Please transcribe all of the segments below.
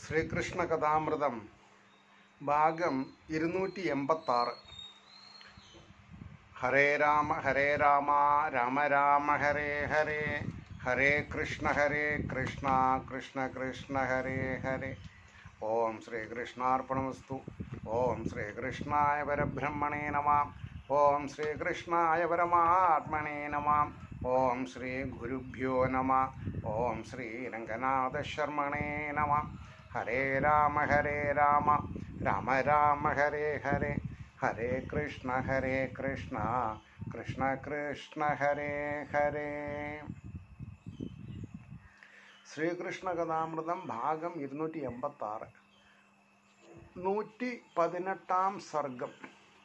ശ്രീകൃഷ്ണ കഥാമൃതം ഭാഗം ഇരുന്നൂറ്റി എൺപത്താറ് ഹരേ രാമ ഹരേ രാമ രാമ രാമ ഹരേ ഹരേ ഹരേ കൃഷ്ണ ഹരേ കൃഷ്ണ കൃഷ്ണ കൃഷ്ണ ഹരേ ഹരേ ഓം ശ്രീകൃഷ്ണാർപ്പണമസ്തു ഓം ശ്രീകൃഷ്ണായ പരബ്രഹ്മണേ നമ ഓം ശ്രീകൃഷ്ണായ പരമാത്മനേ നമ ഓം ശ്രീ ഗുരുഭ്യോ നമ ഓം ശ്രീ രംഗനാഥശർമ്മണേ നമ ഹരേ രാമ ഹരേ രാമ രാമ രാമ ഹരേ ഹരേ ഹരേ കൃഷ്ണ ഹരേ കൃഷ്ണ കൃഷ്ണ കൃഷ്ണ ഹരേ ഹരേ ശ്രീകൃഷ്ണ കഥാമൃതം ഭാഗം ഇരുന്നൂറ്റി എൺപത്തി ആറ് നൂറ്റി പതിനെട്ടാം സർഗം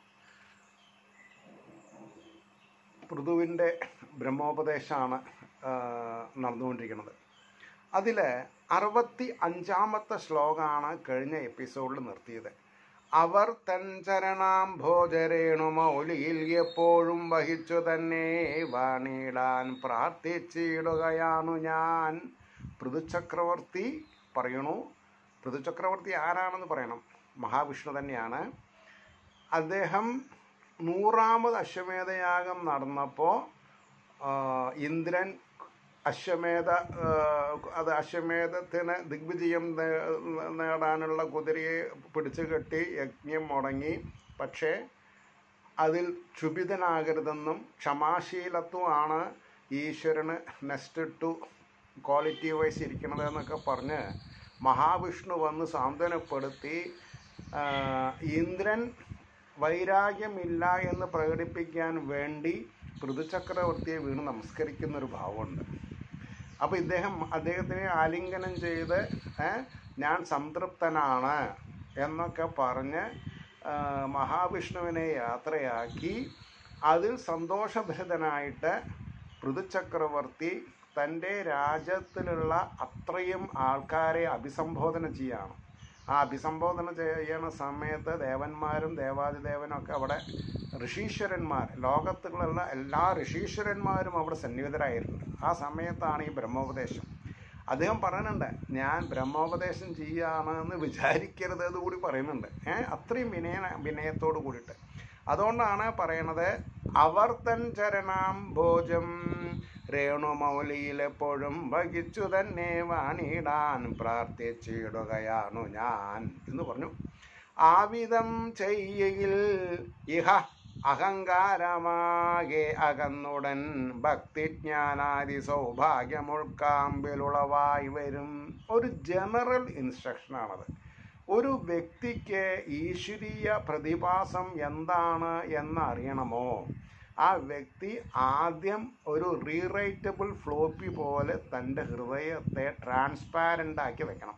പൃഥുവിൻ്റെ ബ്രഹ്മോപദേശമാണ് നടന്നുകൊണ്ടിരിക്കുന്നത് അതിൽ അറുപത്തി അഞ്ചാമത്തെ ശ്ലോകമാണ് കഴിഞ്ഞ എപ്പിസോഡിൽ നിർത്തിയത് അവർ തൻ ചരണാം ഭോജരേണു മൗലിയിൽ എപ്പോഴും വഹിച്ചു തന്നെ വാണിടാൻ പ്രാർത്ഥിച്ചിടുകയാണു ഞാൻ പൃഥുചക്രവർത്തി പറയണു പൃഥുചക്രവർത്തി ആരാണെന്ന് പറയണം മഹാവിഷ്ണു തന്നെയാണ് അദ്ദേഹം നൂറാമത് അശ്വമേധയാഗം നടന്നപ്പോൾ ഇന്ദ്രൻ അശ്വമേധ ആ, അത് അശ്വമേധത്തിന് ദിഗ്വിജയം നേ- നേടാനുള്ള കുതിരയെ പിടിച്ചു കെട്ടി യജ്ഞം മുടങ്ങി പക്ഷേ അതിൽ ക്ഷുഭിതനാകരുതെന്നും ക്ഷമാശീലത്വമാണ് ഈശ്വരന് നെക്സ്റ്റ് ടു ക്വാളിറ്റി വൈസ് ഇരിക്കുന്നത് എന്നൊക്കെ പറഞ്ഞ് മഹാവിഷ്ണു വന്ന് സാന്ത്വനപ്പെടുത്തി ആ, ഇന്ദ്രൻ വൈരാഗ്യമില്ല എന്ന് പ്രകടിപ്പിക്കാൻ വേണ്ടി പൃഥുചക്രവർത്തിയെ വീണ് നമസ്കരിക്കുന്ന ഒരു ഭാവമുണ്ട് അപ്പോൾ ഇദ്ദേഹം അദ്ദേഹത്തിനെ ആലിംഗനം ചെയ്ത് ഏ, ഞാൻ സംതൃപ്തനാണ് എന്നൊക്കെ പറഞ്ഞ് ആ, മഹാവിഷ്ണുവിനെ യാത്രയാക്കി അതിൽ സന്തോഷഭരിതനായിട്ട് പൃഥുചക്രവർത്തി തൻ്റെ രാജ്യത്തിലുള്ള അത്രയും ആൾക്കാരെ അഭിസംബോധന ചെയ്യാണ് ആ അഭിസംബോധന ചെയ്യുന്ന സമയത്ത് ദേവന്മാരും ദേവാദിദേവനും ഒക്കെ അവിടെ ഋഷീശ്വരന്മാർ ലോകത്തിലുള്ള എല്ലാ ഋഷീശ്വരന്മാരും അവിടെ സന്നിഹിതരായിട്ടുണ്ട് ആ സമയത്താണ് ഈ ബ്രഹ്മോപദേശം അദ്ദേഹം പറയുന്നുണ്ട് ഞാൻ ബ്രഹ്മോപദേശം ചെയ്യാമെന്ന് വിചാരിക്കരുത് എന്ന് കൂടി പറയുന്നുണ്ട് ഏഹ് അത്രയും വിനയ വിനയത്തോട് കൂടിയിട്ട് അതുകൊണ്ടാണ് പറയണത് അവർ തൻ ചരണാം ഭോജം രേണുമൗലിയിൽ എപ്പോഴും വഹിച്ചു തന്നെ വാണിടാൻ പ്രാർത്ഥിച്ചിടുകയാണു ഞാൻ എന്ന് പറഞ്ഞു ആവിധം ചെയ്യയിൽ ഇഹ അഹങ്കാരമാകെ അകന്നുടൻ ഭക്തിജ്ഞാനാദി സൗഭാഗ്യമുൾക്കാമ്പിലുളവായി വരും ഒരു ജനറൽ ഇൻസ്ട്രക്ഷനാണത് ഒരു വ്യക്തിക്ക് ഈശ്വരീയ പ്രതിഭാസം എന്താണ് എന്ന് അറിയണമോ ആ വ്യക്തി ആദ്യം ഒരു റീറൈറ്റബിൾ ഫ്ലോപ്പി പോലെ തൻ്റെ ഹൃദയത്തെ ട്രാൻസ്പാരൻ്റ് ആക്കി വെക്കണം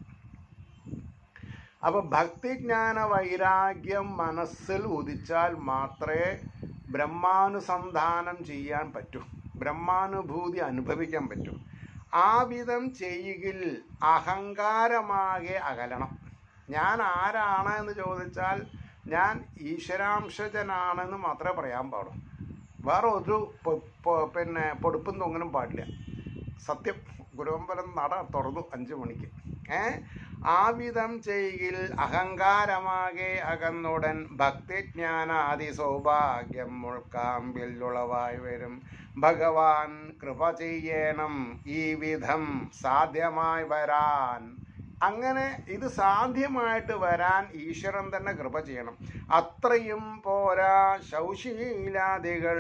അപ്പോൾ ഭക്തിജ്ഞാന വൈരാഗ്യം മനസ്സിൽ ഉദിച്ചാൽ മാത്രമേ ബ്രഹ്മാനുസന്ധാനം ചെയ്യാൻ പറ്റൂ ബ്രഹ്മാനുഭൂതി അനുഭവിക്കാൻ പറ്റൂ ആ വിധം ചെയ്യുകിൽ അഹങ്കാരമാകെ അകലണം ഞാൻ ആരാണ് എന്ന് ചോദിച്ചാൽ ഞാൻ ഈശ്വരാംശജനാണെന്ന് മാത്രമേ പറയാൻ പാടൂ വേറെ ഒരു പൊ- പൊ- പിന്നെ പൊടുപ്പും തൊങ്ങനും പാടില്ല സത്യം ഗുരുവമ്പലം നട തുറന്നു അഞ്ചു മണിക്ക് ഏ ആ വിധം ചെയ്യിൽ അഹങ്കാരമാകെ അകന്നുടൻ ഭക്തിജ്ഞാനാദി സൗഭാഗ്യം മുൾക്കാമ്പിൽ ഉളവായി വരും ഭഗവാൻ കൃപ ചെയ്യണം ഈ വിധം സാധ്യമായി വരാൻ അങ്ങനെ ഇത് സാധ്യമായിട്ട് വരാൻ ഈശ്വരൻ തന്നെ കൃപ ചെയ്യണം അത്രയും പോരാ ശൗശീലാദികൾ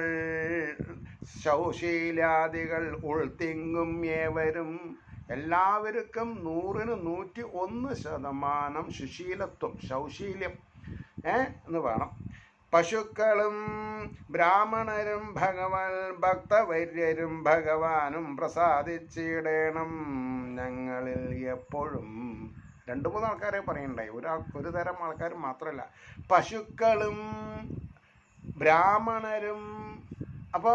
ശൗശീലാദികൾ ഉൾത്തിങ്ങും ഏവരും എല്ലാവർക്കും നൂറിന് നൂറ്റി ഒന്ന് ശതമാനം സുശീലത്വം ശൗശീല്യം ഏ എന്ന് വേണം പശുക്കളും ബ്രാഹ്മണരും ഭഗവാൻ ഭക്തവര്യരും ഭഗവാനും പ്രസാദിച്ചിടണം ഞങ്ങളിൽ എപ്പോഴും രണ്ട് മൂന്ന് ആൾക്കാരെ പറയണ്ടായി ഒരാൾ ഒരു തരം ആൾക്കാർ മാത്രമല്ല പശുക്കളും ബ്രാഹ്മണരും അപ്പോൾ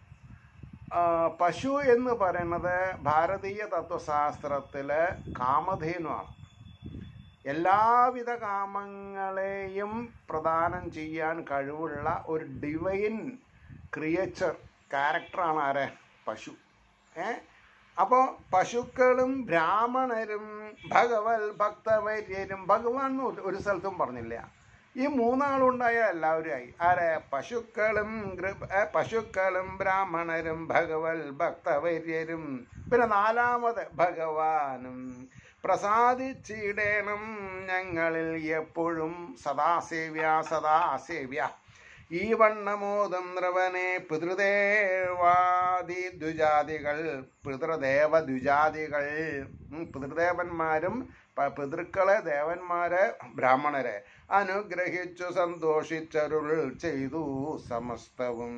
പശു എന്ന് പറയുന്നത് ഭാരതീയ തത്വശാസ്ത്രത്തിലെ കാമധേനുവാണ് എല്ലാവിധ കാമങ്ങളെയും പ്രദാനം ചെയ്യാൻ കഴിവുള്ള ഒരു ഡിവൈൻ ക്രിയേച്ചർ ക്യാരക്ടറാണ് ആരെ പശു ഏ അപ്പോൾ പശുക്കളും ബ്രാഹ്മണരും ഭഗവത് ഭക്തവര്യരും ഭഗവാൻ എന്ന് ഒരു- ഒരു സ്ഥലത്തും പറഞ്ഞില്ല ഈ മൂന്നാളുണ്ടായ എല്ലാവരും ആയി ആരെ പശുക്കളും ഗൃ- ഏ, പശുക്കളും ബ്രാഹ്മണരും ഭഗവത് ഭക്തവര്യരും പിന്നെ നാലാമത് ഭഗവാനും പ്രസാദിച്ചിടേണം ഞങ്ങളിൽ എപ്പോഴും സദാസേവ്യ സദാസേവ്യ ഈ വണ്ണമോദം നൃവനെ പിതൃദേവാദി ദ്വിജാതികൾ പിതൃദേവ ദ്വിജാതികൾ ഉം, പിതൃദേവന്മാരും പ- പിതൃക്കളെ ദേവന്മാരെ ബ്രാഹ്മണരെ അനുഗ്രഹിച്ചു സന്തോഷിച്ചരുൾ ചെയ്തു സമസ്തവും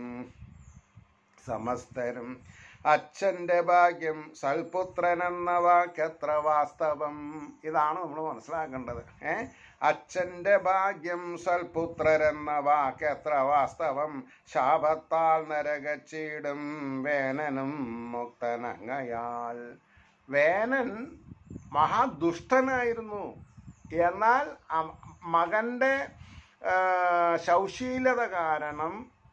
സമസ്തരും അച്ഛൻ്റെ ഭാഗ്യം സൽപുത്രൻ എന്ന വാക്കെത്ര വാസ്തവം ഇതാണ് നമ്മൾ മനസ്സിലാക്കേണ്ടത് ഏ അച്ഛൻ്റെ ഭാഗ്യം സൽപുത്രരെന്ന വാക്കെത്ര വാസ്തവം ശാപത്താൽ നരകച്ചീടും വേനനും മുക്തനങ്ങയാൽ വേനൻ മഹാദുഷ്ടനായിരുന്നു എന്നാൽ അ- മകൻ്റെ ആ, ശൗശീലത കാരണം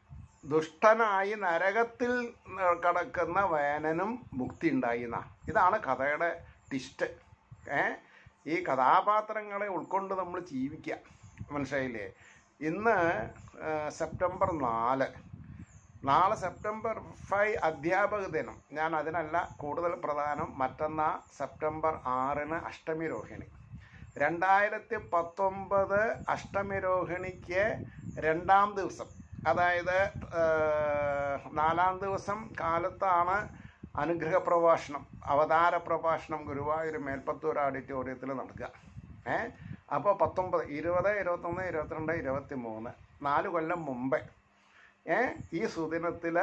ദുഷ്ടനായി നരകത്തിൽ കടക്കുന്ന വേനനും മുക്തി ഉണ്ടായിന്ന ഇതാണ് കഥയുടെ ടിസ്റ്റ് ഏ ഈ കഥാപാത്രങ്ങളെ ഉൾക്കൊണ്ട് നമ്മൾ ജീവിക്കുക മനസ്സിലായില്ലേ ഇന്ന് ആ, സെപ്റ്റംബർ നാല് നാളെ സെപ്റ്റംബർ ഫൈവ് അധ്യാപക ദിനം ഞാൻ അതിനല്ല കൂടുതൽ പ്രധാനം മറ്റന്നാ സെപ്റ്റംബർ ആറിന് അഷ്ടമി രോഹിണി രണ്ടായിരത്തി പത്തൊമ്പത് അഷ്ടമി രോഹിണിക്ക് രണ്ടാം ദിവസം അതായത് ആ, നാലാം ദിവസം കാലത്താണ് അനുഗ്രഹ പ്രഭാഷണം അവതാര പ്രഭാഷണം ഗുരുവായൂർ മേൽപ്പത്തൂർ ഓഡിറ്റോറിയത്തിൽ നടക്കുക ഏ അപ്പോൾ പത്തൊമ്പത് ഇരുപത് ഇരുപത്തൊന്ന് ഇരുപത്തിരണ്ട് ഇരുപത്തി മൂന്ന് നാല് കൊല്ലം മുമ്പേ ഏ ഈ സുദിനത്തിൽ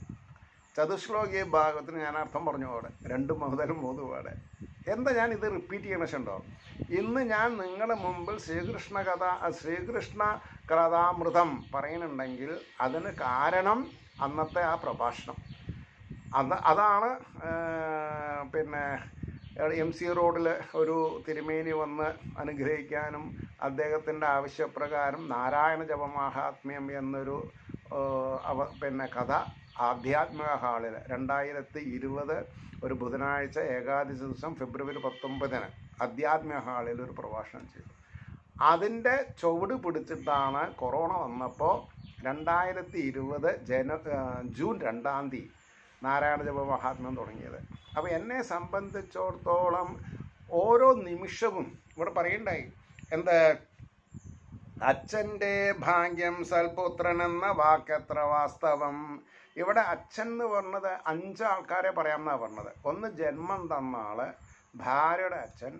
ചതുശ്ലോകി ഭാഗത്തിന് ഞാൻ അർത്ഥം പറഞ്ഞു അവിടെ രണ്ട് മുതൽ മൂന്ന് പാടെ എന്താ ഞാൻ ഇത് റിപ്പീറ്റ് ചെയ്യണ വെച്ചിട്ടുണ്ടോ ഇന്ന് ഞാൻ നിങ്ങളുടെ മുമ്പിൽ ശ്രീകൃഷ്ണ കഥ ശ്രീകൃഷ്ണ കഥാമൃതം പറയുന്നുണ്ടെങ്കിൽ അതിന് കാരണം അന്നത്തെ ആ പ്രഭാഷണം അന്ന് അതാണ് ആ, പിന്നെ എം സി റോഡിൽ ഒരു തിരുമേനി വന്ന് അനുഗ്രഹിക്കാനും അദ്ദേഹത്തിൻ്റെ ആവശ്യപ്രകാരം നാരായണ ജപമാഹാത്മ്യം എന്നൊരു ആ, അവ പിന്നെ കഥ ആധ്യാത്മിക ഹാളിൽ രണ്ടായിരത്തി ഇരുപത് ഒരു ബുധനാഴ്ച ഏകാദശി ദിവസം ഫെബ്രുവരി പത്തൊമ്പതിന് ആധ്യാത്മിക ഹാളിൽ ഒരു പ്രഭാഷണം ചെയ്തു അതിൻ്റെ ചുവട് പിടിച്ചിട്ടാണ് കൊറോണ വന്നപ്പോൾ രണ്ടായിരത്തി ഇരുപത് ജന ആ, ജൂൺ രണ്ടാം തീയതി നാരായണ ജപ മഹാത്മ്യം തുടങ്ങിയത് അപ്പോൾ എന്നെ സംബന്ധിച്ചിടത്തോളം ഓരോ നിമിഷവും ഇവിടെ പറയണ്ടായി എന്ത് അച്ഛൻ്റെ ഭാഗ്യം സൽപുത്രൻ എന്ന വാക്കെത്ര വാസ്തവം ഇവിടെ അച്ഛൻ എന്ന് പറഞ്ഞത് അഞ്ച് ആൾക്കാരെ പറയാമെന്നാണ് പറഞ്ഞത് ഒന്ന് ജന്മം തന്ന ആള് ഭാര്യയുടെ അച്ഛൻ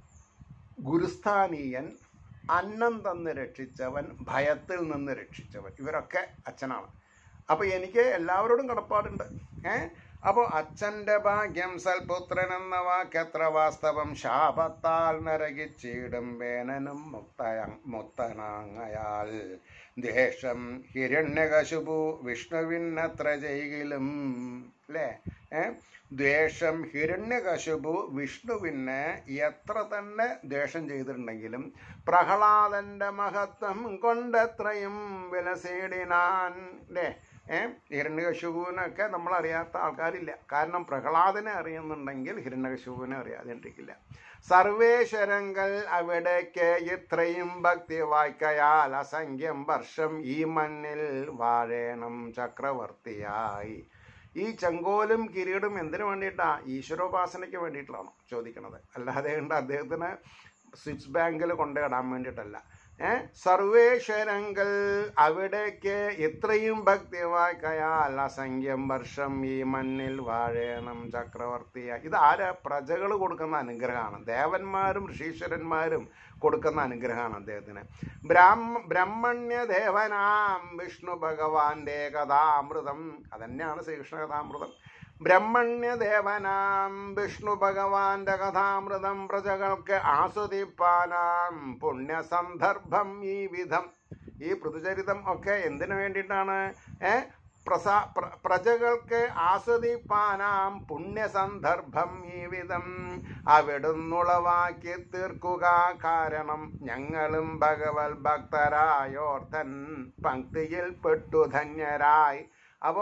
ഗുരുസ്ഥാനീയൻ അന്നം തന്ന് രക്ഷിച്ചവൻ ഭയത്തിൽ നിന്ന് രക്ഷിച്ചവൻ ഇവരൊക്കെ അച്ഛനാണ് അപ്പോൾ എനിക്ക് എല്ലാവരോടും കടപ്പാടുണ്ട് ഏ അപ്പോൾ അച്ഛൻ്റെ ഭാഗ്യം സൽപുത്രൻ എന്ന വാക്കെത്ര വാസ്തവം ശാപത്താൽ നരകിച്ചിടും വേനനും മുക്തയ മുക്തനാങ്ങയാൽ ദേഷം ഹിരണ്യകശുപു വിഷ്ണുവിനത്ര ചെയ്കിലും അല്ലേ ഏ ദ്വേഷം ഹിരണ്യകശുപു വിഷ്ണുവിന് എത്ര തന്നെ ദ്വേഷം ചെയ്തിട്ടുണ്ടെങ്കിലും പ്രഹ്ലാദന്റെ മഹത്വം കൊണ്ടെത്രയും വിലസേടിനാൻ അല്ലേ ഏ ഹിരണ്യകശുപുവിനൊക്കെ നമ്മൾ അറിയാത്ത ആൾക്കാരില്ല കാരണം പ്രഹ്ലാദനെ അറിയുന്നുണ്ടെങ്കിൽ ഹിരണ്യകശുപുവിനെ അറിയാതിരിക്കില്ല സർവേശ്വരങ്ങൾ അവിടേക്ക് ഇത്രയും ഭക്തി വായിക്കയാൽ അസംഖ്യം വർഷം ഈ മണ്ണിൽ വാഴേണം ചക്രവർത്തിയായി ഈ ചെങ്കോലും കിരീടും എന്തിനു വേണ്ടിയിട്ടാ ഈശ്വരോപാസനയ്ക്ക് വേണ്ടിയിട്ടാണ് ചോദിക്കണത് അല്ലാതെ കൊണ്ട് അദ്ദേഹത്തിന് സ്വിച്ച് ബാങ്കിൽ കൊണ്ടിടാൻ വേണ്ടിയിട്ടല്ല ഏ സർവേശ്വരങ്ങൾ അവിടേക്ക് ഇത്രയും ഭക്തി വായിക്കയാൽ അസംഖ്യം വർഷം ഈ മണ്ണിൽ വാഴേണം ചക്രവർത്തിയ ഇത് ആരാ പ്രജകൾ കൊടുക്കുന്ന അനുഗ്രഹമാണ് ദേവന്മാരും ഋഷീശ്വരന്മാരും കൊടുക്കുന്ന അനുഗ്രഹമാണ് അദ്ദേഹത്തിന് ബ്രാഹ്മ ബ്രഹ്മണ്യദേവനാം വിഷ്ണു ഭഗവാന്റെ കഥാമൃതം അതന്നെയാണ് ശ്രീകൃഷ്ണ കഥാമൃതം ബ്രഹ്മണ്യദേവനാം വിഷ്ണു ഭഗവാന്റെ കഥാമൃതം പ്രജകൾക്ക് ആസ്വദിപ്പാനാം പുണ്യസന്ദർഭം ഈ വിധം ഈ പൃഥുചരിതം ഒക്കെ എന്തിനു വേണ്ടിയിട്ടാണ് ഏ പ്രസാ പ്ര പ്രജകൾക്ക് ആസ്വദിപ്പാനാം പുണ്യസന്ദർഭം ഈ വിധം അവിടുന്നുളവാക്കി തീർക്കുക കാരണം ഞങ്ങളും ഭഗവത് ഭക്തരായോർത്തൻ പങ്ക്തിയിൽ പെട്ടു ധന്യരായി അപ്പോൾ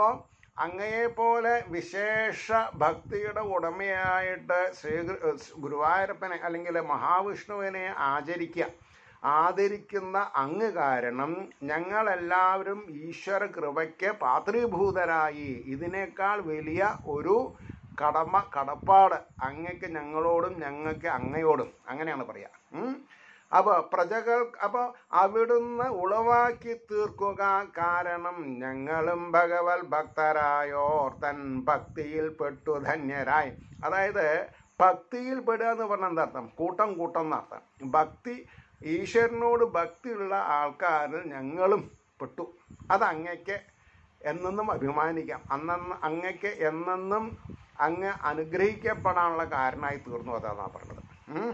അങ്ങയെപ്പോലെ വിശേഷ ഭക്തിയുടെ ഉടമയായിട്ട് ശ്രീ ഗുരുവായൂരപ്പനെ അല്ലെങ്കിൽ മഹാവിഷ്ണുവിനെ ആചരിക്കുക ആദരിക്കുന്ന അങ്ങ് കാരണം ഞങ്ങളെല്ലാവരും ഈശ്വര കൃപയ്ക്ക് പാത്രീഭൂതരായി ഇതിനേക്കാൾ വലിയ ഒരു കടമ കടപ്പാട് അങ്ങക്ക് ഞങ്ങളോടും ഞങ്ങൾക്ക് അങ്ങയോടും അങ്ങനെയാണ് പറയുക ഉം. അപ്പോൾ പ്രജകൾ അപ്പോൾ അവിടുന്ന് ഉളവാക്കി തീർക്കുക കാരണം ഞങ്ങളും ഭഗവത് ഭക്തരായോർ തൻ ഭക്തിയിൽ പെട്ടു ധന്യരായി അതായത് ഭക്തിയിൽ പെടുക എന്ന് പറഞ്ഞാൽ എന്താ അർത്ഥം കൂട്ടം കൂട്ടം എന്നർത്ഥം ഭക്തി ഈശ്വരനോട് ഭക്തിയുള്ള ആൾക്കാരിൽ ഞങ്ങളും പെട്ടു അത് അങ്ങയ്ക്ക് എന്നെന്നും അഭിമാനിക്കാം അന്നെന്ന് അങ്ങയ്ക്ക് എന്നെന്നും അങ്ങ് അനുഗ്രഹിക്കപ്പെടാനുള്ള കാരണമായി തീർന്നു അതാണ് പറഞ്ഞത് ഉം.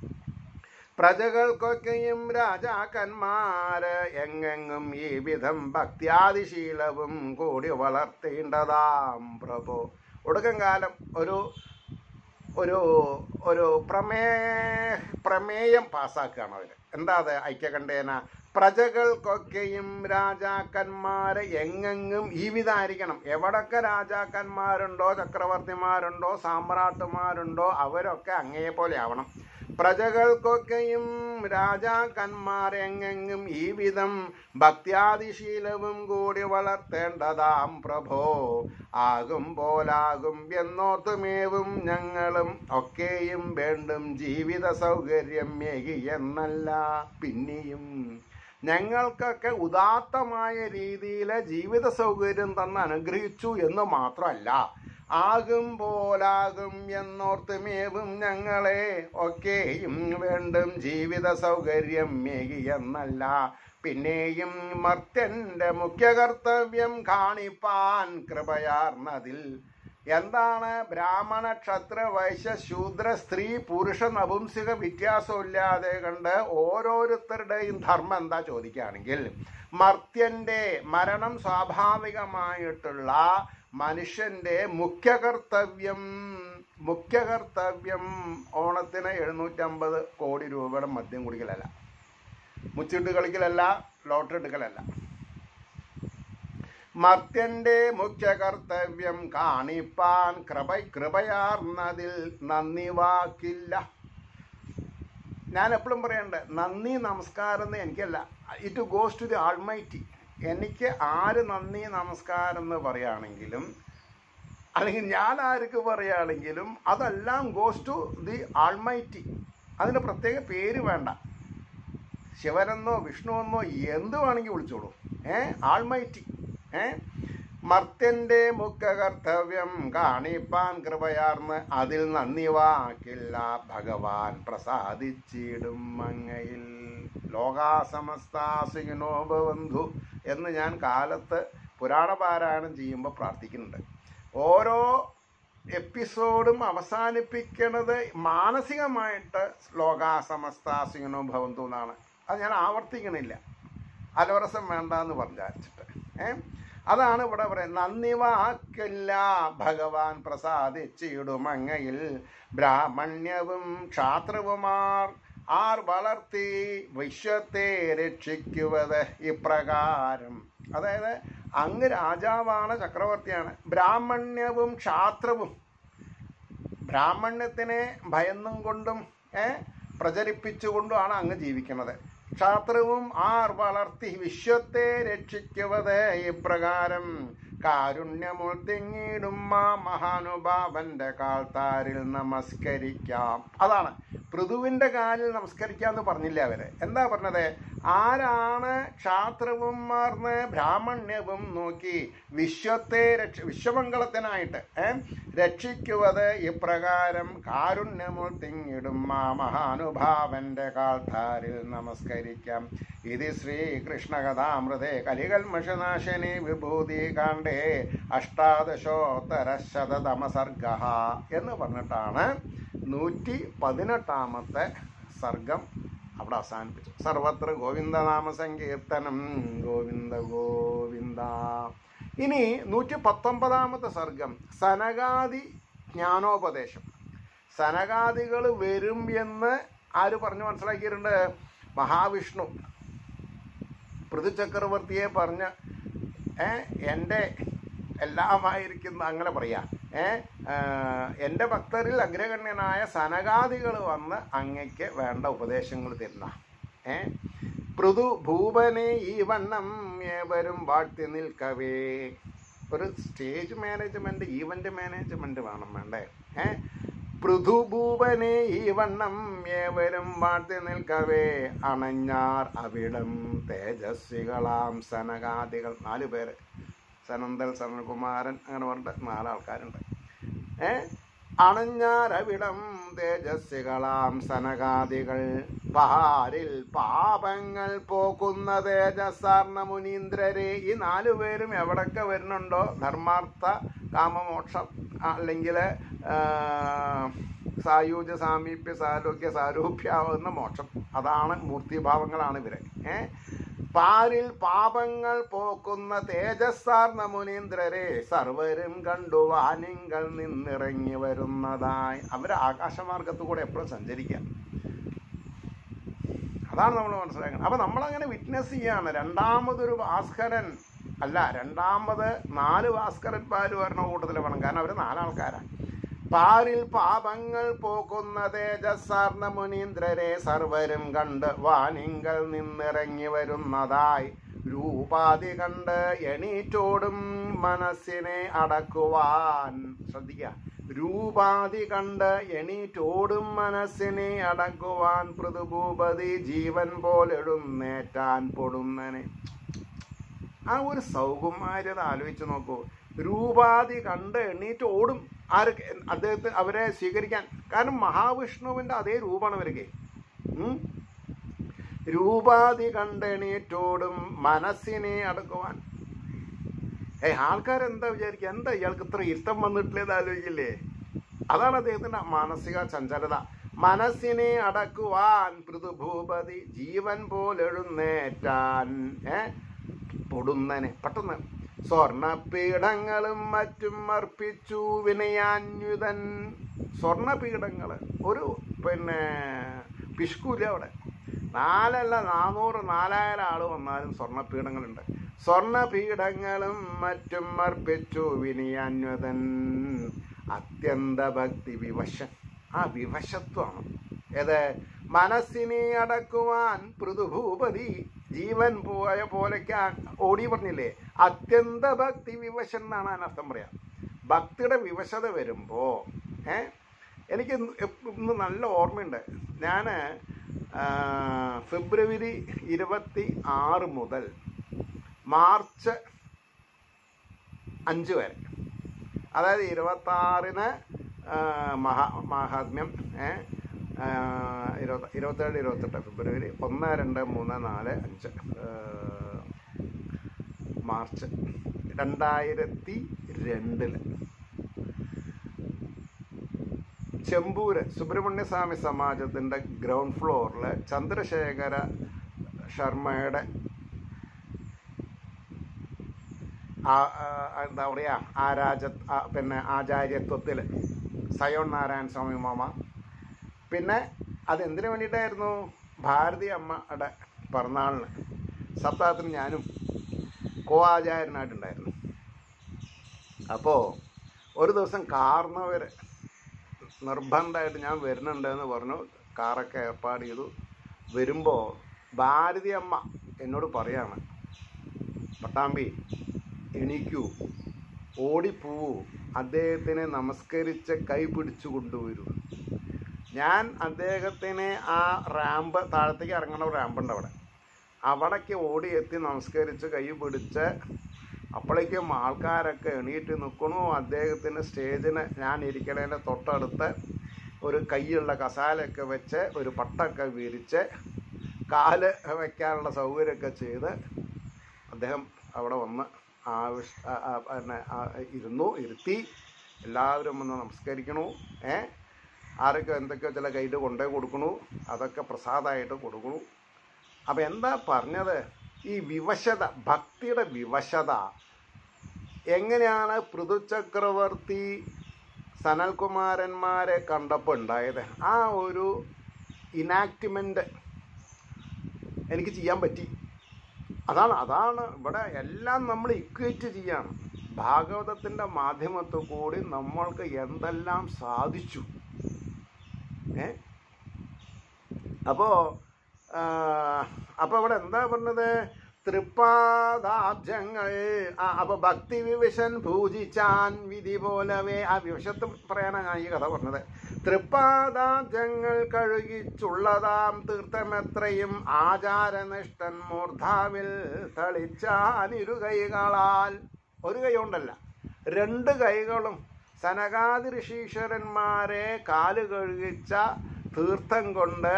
പ്രജകൾക്കൊക്കെയും രാജാക്കന്മാര് എങ്ങെങ്ങും ഈ വിധം ഭക്തിയാദിശീലവും കൂടി വളർത്തേണ്ടതാം പ്രഭു ഒടുക്കം കാലം ഒരു ഒരു ഒരു പ്രമേ പ്രമേയം പാസ്സാക്കുകയാണ് അവർ എന്താ അത് ഐക്യകണ്ഠേന പ്രജകൾക്കൊക്കെയും രാജാക്കന്മാരെ എങ്ങെങ്ങും ഈ വിധായിരിക്കണം എവിടൊക്കെ രാജാക്കന്മാരുണ്ടോ ചക്രവർത്തിമാരുണ്ടോ സാമ്രാട്ടുമാരുണ്ടോ അവരൊക്കെ അങ്ങയെ പോലെ ആവണം പ്രജകൾക്കൊക്കെയും രാജാക്കന്മാർ എങ്ങെങ്ങും ഈ വിധം ഭക്ത്യാദിശീലവും കൂടി വളർത്തേണ്ടതാം പ്രഭോ ആകും പോലാകും എന്നോർത്തുമേവും ഞങ്ങളും ഒക്കെയും വേണ്ടും ജീവിത സൗകര്യം മേകി എന്നല്ല പിന്നെയും ഞങ്ങൾക്കൊക്കെ ഉദാത്തമായ രീതിയിൽ ജീവിത സൗകര്യം തന്ന് അനുഗ്രഹിച്ചു എന്ന് മാത്രമല്ല ആകും പോലാകും എന്നോർത്തുമേവും ഞങ്ങളെ ഒക്കെയും വേണ്ടും ജീവിത സൗകര്യം മേകി എന്നല്ല പിന്നെയും മർത്യന്റെ മുഖ്യ കർത്തവ്യം കാണിപ്പാൻ കൃപയാർന്നതിൽ എന്താണ് ബ്രാഹ്മണ ക്ഷത്ര വൈശ്യ ശൂദ്ര സ്ത്രീ പുരുഷ നപുംസിക വ്യത്യാസമില്ലാതെ കണ്ട് ഓരോരുത്തരുടെയും ധർമ്മം എന്താ ചോദിക്കുകയാണെങ്കിൽ മർത്യന്റെ മരണം സ്വാഭാവികമായിട്ടുള്ള മനുഷ്യന്റെ മുഖ്യ കർത്തവ്യം മുഖ്യ കർത്തവ്യം ഓണത്തിന് എഴുന്നൂറ്റമ്പത് കോടി രൂപയുടെ മദ്യം കുടിക്കലല്ല മുച്ചിട്ട് കളിക്കലല്ല ലോട്ടറി എടുക്കലല്ല മർത്യന്റെ മുഖ്യ കർത്തവ്യം കാണിപ്പാൻ കൃപ കൃപയാർന്നതിൽ നന്ദി വാക്കില്ല ഞാൻ എപ്പോഴും പറയണ്ട നന്ദി നമസ്കാരം എന്ന് എനിക്കല്ല it goes to the almighty എനിക്ക് ആര് നന്ദി നമസ്കാരം എന്ന് പറയുകയാണെങ്കിലും അല്ലെങ്കിൽ ഞാൻ ആർക്ക് പറയുകയാണെങ്കിലും അതെല്ലാം ഗോസ് ടു ദി ആൾമൈറ്റി അതിന് പ്രത്യേക പേര് വേണ്ട ശിവനെന്നോ വിഷ്ണുവെന്നോ എന്ത് വേണമെങ്കിൽ വിളിച്ചോളൂ ഏ ആൾമൈറ്റി ഏ മർത്യന്റെ മുഖ്യ കർത്തവ്യം കാണിപ്പാൻ കൃപയാർന്ന് അതിൽ നന്ദി വാക്കില്ല ഭഗവാൻ പ്രസാദിച്ചിടും മങ്ങയിൽ ലോകാസമസ്താസിനോപബന്ധു എന്ന് ഞാൻ കാലത്ത് പുരാണ പാരായണം ചെയ്യുമ്പോൾ പ്രാർത്ഥിക്കുന്നുണ്ട് ഓരോ എപ്പിസോഡും അവസാനിപ്പിക്കുന്നത് മാനസികമായിട്ട് ലോകാസമസ്താസിനോ ഭവന്തു എന്നാണ് അത് ഞാൻ ആവർത്തിക്കണില്ല അലോരസം വേണ്ട എന്ന് പറഞ്ഞാച്ചിട്ട് ഏ അതാണ് ഇവിടെ പറയുന്നത് നന്ദി വാക്കില്ല ഭഗവാൻ പ്രസാദിച്ചിടുമങ്ങയിൽ ബ്രാഹ്മണ്യവും ക്ഷാത്രവുമാർ ആർ വളർത്തി വിശ്വത്തെ രക്ഷിക്കുവത് ഇപ്രകാരം അതായത് അങ്ങ് രാജാവാണ് ചക്രവർത്തിയാണ് ബ്രാഹ്മണ്യവും ക്ഷാത്രവും ബ്രാഹ്മണ്യത്തിനെ ഭയന്നും കൊണ്ടും ഏ പ്രചരിപ്പിച്ചുകൊണ്ടുമാണ് അങ്ങ് ജീവിക്കുന്നത് ക്ഷാത്രവും ആർ വളർത്തി വിശ്വത്തെ രക്ഷിക്കുവത് ഇപ്രകാരം കാരുണ്യമുൾ തിങ്ങിടും ആ മഹാനുഭാവന്റെ കാൽത്താരിൽ നമസ്കരിക്കാം അതാണ് പൃഥുവിന്റെ കാലിൽ നമസ്കരിക്കാന്ന് പറഞ്ഞില്ല അവര് എന്താ പറഞ്ഞത് ആരാണ് ക്ഷാത്രവും മാർന്ന് ബ്രാഹ്മണ്യവും നോക്കി വിശ്വത്തെ രക്ഷ വിശ്വമംഗളത്തിനായിട്ട് ഏ രക്ഷിക്കുവത് ഇപ്രകാരം കാരുണ്യമുൾ തിങ്ങിടും ആ മഹാനുഭാവന്റെ കാൽത്താരിൽ നമസ്കരിക്കാം ഇത് ശ്രീകൃഷ്ണകഥാമൃതേ കലികൽമഷനാശിനി വിഭൂതി കാണ്ടേ അഷ്ടാദശോത്തര ശതതമസർഗ എന്ന് പറഞ്ഞിട്ടാണ് നൂറ്റി പതിനെട്ടാമത്തെ സർഗം അവിടെ അവസാനിപ്പിച്ചു സർവത്ര ഗോവിന്ദനാമ സങ്കീർത്തനം ഗോവിന്ദ ഗോവിന്ദ ഇനി നൂറ്റി പത്തൊമ്പതാമത്തെ സർഗം സനകാദി ജ്ഞാനോപദേശം സനകാദികൾ വരും എന്ന് ആര് പറഞ്ഞു മനസ്സിലാക്കിയിട്ടുണ്ട് മഹാവിഷ്ണു പൃഥുചക്രവർത്തിയെ പറഞ്ഞ് ഏ, എൻ്റെ എല്ലാമായിരിക്കുന്ന അങ്ങനെ പറയാം ഏ എൻ്റെ ഭക്തരിൽ അഗ്രഗണ്യനായ സനകാദികൾ വന്ന് അങ്ങയ്ക്ക് വേണ്ട ഉപദേശങ്ങൾ തരുന്ന ഏ പൃഥു ഭൂപനെ ഈ വണ്ണം ഏവരും വാഴ്ത്തി നിൽക്കവേ ഒരു സ്റ്റേജ് മാനേജ്മെൻറ്റ് ഈവൻ്റ് മാനേജ്മെൻറ്റ് വേണം വേണ്ടേ ഏ പൃഥുഭൂപനെ ഈ വണ്ണം ഏവരും വാഴ്ത്തി നിൽക്കവേ അണഞ്ഞാർ അവിടം തേജസ്വികളാം സനകാദികൾ നാല് പേര് സനന്ദൽ സനൽകുമാരൻ അങ്ങനെ പറഞ്ഞിട്ട് നാലാൾക്കാരുണ്ട് ഏ അണഞ്ഞാരവിടം തേജസ്വികളാം സനകാദികൾ പാരിൽ പാപങ്ങൾ പോക്കുന്ന തേജസ്സാർണ മുനീന്ദ്രരെ ഈ നാലു പേരും എവിടൊക്കെ വരുന്നുണ്ടോ ധർമാർത്ഥ കാമമോക്ഷം അല്ലെങ്കിൽ സായൂജ സാമീപ്യ സാരോഗ്യ സാരൂപ്യാവുന്ന മോക്ഷം അതാണ് മൂർത്തിഭാവങ്ങളാണ് ഇവരെ ഏ പാരിൽ പാപങ്ങൾ പോക്കുന്ന തേജസ്സാർന്ന മുനീന്ദ്രരെ സർവരും കണ്ടു വാനിങ്ങൾ നിന്നിറങ്ങി വരുന്നതായി അവർ ആകാശമാർഗത്തു കൂടെ എപ്പോഴും സഞ്ചരിക്കാം അതാണ് നമ്മൾ മനസ്സിലാക്കുന്നത് അപ്പൊ നമ്മളങ്ങനെ വിറ്റ്നസ് ചെയ്യാണ് രണ്ടാമതൊരു ഭാസ്കരൻ അല്ല രണ്ടാമത് നാല് ഭാസ്കരന്മാർ വരുന്ന കൂട്ടത്തിൽ വേണം കാരണം അവർ നാലാൾക്കാരാണ് പാരിൽ പാപങ്ങൾ പോക്കുന്ന തേജസ്സാർന്ന മുനീന്ദ്രരെ സർവരും കണ്ട് വാനിങ്കൽ നിന്നിറങ്ങി വരുന്നതായി രൂപാതി കണ്ട് എണീറ്റോടും മനസ്സിനെ അടക്കുവാൻ ശ്രദ്ധിക്കുക രൂപാതി കണ്ട് എണീറ്റോടും മനസ്സിനെ അടക്കുവാൻ പൃഥുഭൂപതി ജീവൻ പോലെടുന്നേറ്റാൻ പൊടുന്നനെ ആ ഒരു സൗകുമാര്യത ആലോചിച്ച് നോക്കൂ രൂപാതി കണ്ട് എണ്ണീറ്റ് ഓടും ആര് അദ്ദേഹത്തെ അവരെ സ്വീകരിക്കാൻ കാരണം മഹാവിഷ്ണുവിൻ്റെ അതേ രൂപമാണ് ഇവർക്ക് ഉം. രൂപാതി കണ്ട് എണീറ്റോടും മനസ്സിനെ അടക്കുവാൻ ഏയ് ആൾക്കാരെന്താ വിചാരിക്കുക എന്താ ഇയാൾക്ക് ഇത്ര ഇഷ്ടം വന്നിട്ടില്ലെന്ന് ആലോചിക്കില്ലേ അതാണ് അദ്ദേഹത്തിന്റെ മാനസിക ചഞ്ചലത മനസ്സിനെ അടക്കുവാൻ പൃഥുഭൂപതി ജീവൻ പോലെഴുന്നേറ്റാൻ ഏ പൊടുന്നനെ പെട്ടെന്ന് സ്വർണപീഠങ്ങളും മറ്റും അർപ്പിച്ചു വിനയാന്യുതൻ സ്വർണപീഠങ്ങൾ ഒരു പിന്നെ പിഷ്കൂല അവിടെ നാലല്ല നാനൂറ് നാലായിരം ആൾ വന്നാലും സ്വർണപീഠങ്ങളുണ്ട് സ്വർണപീഠങ്ങളും മറ്റും അർപ്പിച്ചു വിനയാന്വതൻ അത്യന്ത ഭക്തി വിവശൻ ആ വിവശത്വമാണ് ഏത് മനസ്സിനെ അടക്കുവാൻ പൃഥുഭൂപതി ജീവൻ പോയ പോലെക്ക് ഓടി പറഞ്ഞില്ലേ അത്യന്ത ഭക്തി വിവശൻ എന്നാണ് അതിനർത്ഥം പറയാം ഭക്തിയുടെ വിവശത വരുമ്പോൾ ഏ എനിക്ക് ഇന്ന് എപ്പ- ഇന്ന് നല്ല ഓർമ്മയുണ്ട് ഞാൻ ഫെബ്രുവരി ഇരുപത്തി ആറ് മുതൽ മാർച്ച് അഞ്ച് വരെ അതായത് ഇരുപത്താറിന് മഹാ മഹാത്മ്യം ഏ, ആ, ഇരുപത്തി ഇരുപത്തേഴ് ഇരുപത്തെട്ട് ഫെബ്രുവരി ഒന്ന് രണ്ട് മൂന്ന് നാല് അഞ്ച് ആ, മാർച്ച് രണ്ടായിരത്തി രണ്ടില് ചെമ്പൂര് സുബ്രഹ്മണ്യസ്വാമി സമാജത്തിൻ്റെ ഗ്രൗണ്ട് ഫ്ലോറിൽ ചന്ദ്രശേഖര ശർമ്മയുടെ ആ- ആ- എന്താ പറയുക ആരാജ ആ- പിന്നെ ആചാര്യത്വത്തിൽ സയോൺ നാരായണ സ്വാമി മാമ പിന്നെ അതെന്തിനു വേണ്ടിയിട്ടായിരുന്നു ഭാരതി അമ്മയുടെ പിറന്നാളിന് സപ്താഹത്തിന് ഞാനും കോ ആചാര്യനായിട്ടുണ്ടായിരുന്നു അപ്പോൾ ഒരു ദിവസം കാർന്നവർ നിർബന്ധമായിട്ട് ഞാൻ വരുന്നുണ്ടെന്ന് പറഞ്ഞു കാറൊക്കെ ഏർപ്പാട് ചെയ്തു വരുമ്പോൾ ഭാരതി അമ്മ എന്നോട് പറയാണ് പട്ടാമ്പി എണീക്കൂ ഓടിപ്പോവൂ അദ്ദേഹത്തിനെ നമസ്കരിച്ച് കൈ പിടിച്ചു കൊണ്ടുവരൂ ഞാൻ അദ്ദേഹത്തിനെ ആ റാമ്പ് താഴത്തേക്ക് ഇറങ്ങണ ഒരു റാമ്പുണ്ട് അവിടെ അവിടേക്ക് ഓടി എത്തി നമസ്കരിച്ച് കൈ പിടിച്ച് അപ്പോഴേക്കും ആൾക്കാരൊക്കെ എണീറ്റ് നിൽക്കണു അദ്ദേഹത്തിന് സ്റ്റേജിന് ഞാൻ ഇരിക്കണതിൻ്റെ തൊട്ടടുത്ത് ഒരു കൈയുള്ള കസാലയൊക്കെ വെച്ച് ഒരു പട്ടൊക്കെ വിരിച്ച് കാല് വയ്ക്കാനുള്ള സൗകര്യമൊക്കെ ചെയ്ത് അദ്ദേഹം അവിടെ വന്ന് ആവിഷ് ആ- ആ- പിന്നെ ആ- ഇരുന്നു ഇരുത്തി എല്ലാവരും വന്ന് നമസ്കരിക്കണു ഏ ആരൊക്കെ എന്തൊക്കെയോ ചില കയ്യിൽ കൊണ്ടേ കൊടുക്കണു അതൊക്കെ പ്രസാദമായിട്ട് കൊടുക്കണു അപ്പം എന്താ പറഞ്ഞത് ഈ വിവശത ഭക്തിയുടെ വിവശത എങ്ങനെയാണ് പൃഥുചക്രവർത്തി സനൽകുമാരന്മാരെ കണ്ടപ്പോൾ ഉണ്ടായത് ആ ഒരു ഇനാക്ടിമെൻ്റ് എനിക്ക് ചെയ്യാൻ പറ്റി അതാണ് അതാണ് ഇവിടെ എല്ലാം നമ്മൾ ഇക്വേറ്റ് ചെയ്യാണ് ഭാഗവതത്തിൻ്റെ മാധ്യമത്തിൽ കൂടി നമ്മൾക്ക് എന്തെല്ലാം സാധിച്ചു ഏ അപ്പോൾ അപ്പോൾ ഇവിടെ എന്താ പറഞ്ഞത് തൃപ്പാദാബ്ജങ്ങൾ ആ അപ്പോൾ ഭക്തി വിവിശൻ പൂജിച്ചാൻ വിധി പോലവേ ആ വിവശത്ത് പറയാനാണ് ഞാൻ ഈ കഥ പറഞ്ഞത് തൃപ്പാദാബ്ജങ്ങൾ കഴുകിച്ചുള്ളതാം തീർത്ഥമെത്രയും ആചാരനിഷ്ഠൻ മൂർധാവിൽ തളിച്ചാൻ ഇരുകൈകളാൽ ഒരു കൈ കൊണ്ടല്ല രണ്ട് കൈകളും സനകാതി ഋഷീശ്വരന്മാരെ കാല് കഴുകിച്ച തീർത്ഥം കൊണ്ട്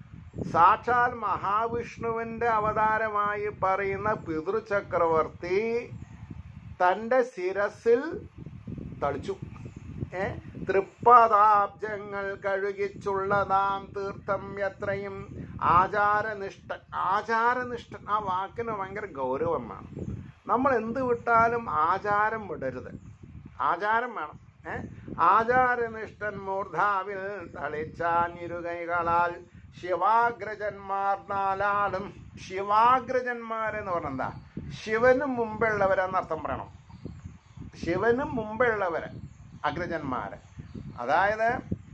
സാക്ഷാൽ മഹാവിഷ്ണുവിൻ്റെ അവതാരമായി പറയുന്ന പിതൃചക്രവർത്തി തൻ്റെ ശിരസിൽ തളിച്ചു ഏ തൃപ്പതാബ്ജങ്ങൾ കഴുകിച്ചുള്ളതാം തീർത്ഥം എത്രയും ആചാരനിഷ്ഠൻ ആചാരനിഷ്ഠൻ ആ വാക്കിന് ഭയങ്കര ഗൗരവമാണ് നമ്മൾ എന്ത് വിട്ടാലും ആചാരം വിടരുത് ആചാരം വേണം ഏ ആചാരനിഷ്ഠൻ മൂർധാവിൽ തളിച്ചാൻ ഇരുകൈകളാൽ ശിവാഗ്രജന്മാർ നാലാളും ശിവാഗ്രജന്മാരെന്ന് പറഞ്ഞാൽ എന്താ ശിവന് മുമ്പുള്ളവരെന്ന് അർത്ഥം പറയണം ശിവന് മുമ്പുള്ളവരെ അഗ്രജന്മാരെ അതായത്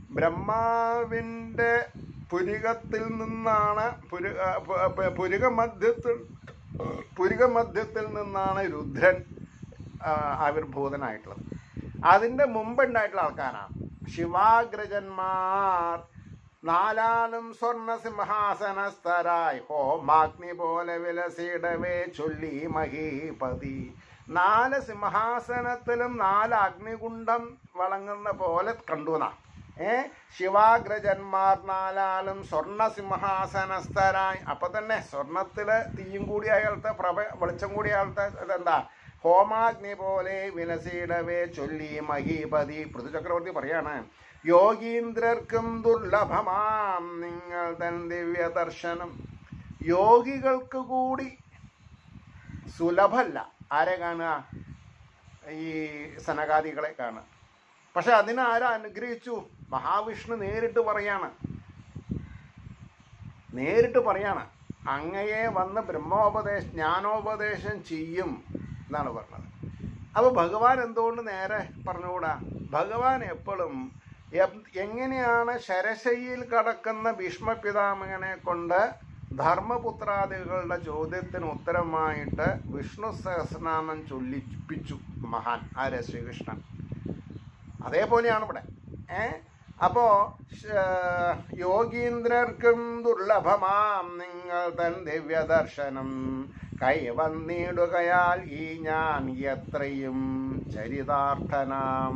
ബ്രഹ്മാവിൻ്റെ പുരികത്തിൽ നിന്നാണ് പുരു ആ, പു- പു- പുരിക മധ്യത്തിൽ പുരിക മധ്യത്തിൽ നിന്നാണ് രുദ്രൻ ആ, ആവിർഭൂതനായിട്ടുള്ളത് അതിൻ്റെ മുമ്പുണ്ടായിട്ടുള്ള ആൾക്കാരാണ് ശിവാഗ്രജന്മാർ നാലാളും സ്വർണ്ണ സിംഹാസനസ്ഥരായി ഹോമാഗ്നി പോലെ വിലസിടവേ ചൊല്ലി മഹീപതി നാല് സിംഹാസനത്തിലും നാല് അഗ്നികുണ്ഡം വളങ്ങുന്ന പോലെ കണ്ടുന ഏ ശിവാഗ്രജന്മാർ നാലാളും സ്വർണ്ണ സിംഹാസനസ്ഥരായി അപ്പൊ തന്നെ സ്വർണത്തില് തീയും കൂടി അയാളത്തെ പ്രഭ വെളിച്ചം കൂടി അയാളത്തെ ഇതെന്താ ഹോമാഗ്നി പോലെ വിലസിടവേ ചൊല്ലി മഹീപതി പൃഥുചക്രവർത്തി പറയാണ് യോഗീന്ദ്രർക്കും ദുർലഭമാം നിങ്ങൾ തൻ ദിവ്യ ദർശനം യോഗികൾക്ക് കൂടി സുലഭല്ല ആരെ കാണുക ഈ സനകാദികളെ കാണുക പക്ഷെ അതിനെ ആരാ അനുഗ്രഹിച്ചു മഹാവിഷ്ണു നേരിട്ട് പറയാണ് നേരിട്ട് പറയാണ് അങ്ങയെ വന്ന് ബ്രഹ്മോപദേശ ജ്ഞാനോപദേശം ചെയ്യും എന്നാണ് പറഞ്ഞത് അപ്പോൾ ഭഗവാൻ എന്തുകൊണ്ട് നേരെ പറഞ്ഞുകൂടാ ഭഗവാൻ എപ്പോഴും എ- എങ്ങനെയാണ് ശരശയിൽ കടക്കുന്ന ഭീഷ്മപിതാമകനെ കൊണ്ട് ധർമ്മപുത്രാദികളുടെ ചോദ്യത്തിന് ഉത്തരമായിട്ട് വിഷ്ണു സഹസ്രനാമം ചൊല്ലിപ്പിച്ചു മഹാൻ ആര് ശ്രീകൃഷ്ണൻ അതേപോലെയാണ് ഇവിടെ ഏ അപ്പോ ശ- യോഗീന്ദ്രർക്കും ദുർലഭമാം നിങ്ങൾ തൻ ദിവ്യദർശനം കൈവന്നിടുകയാൽ ഈ ഞാൻ എത്രയും ചരിതാർത്ഥനാം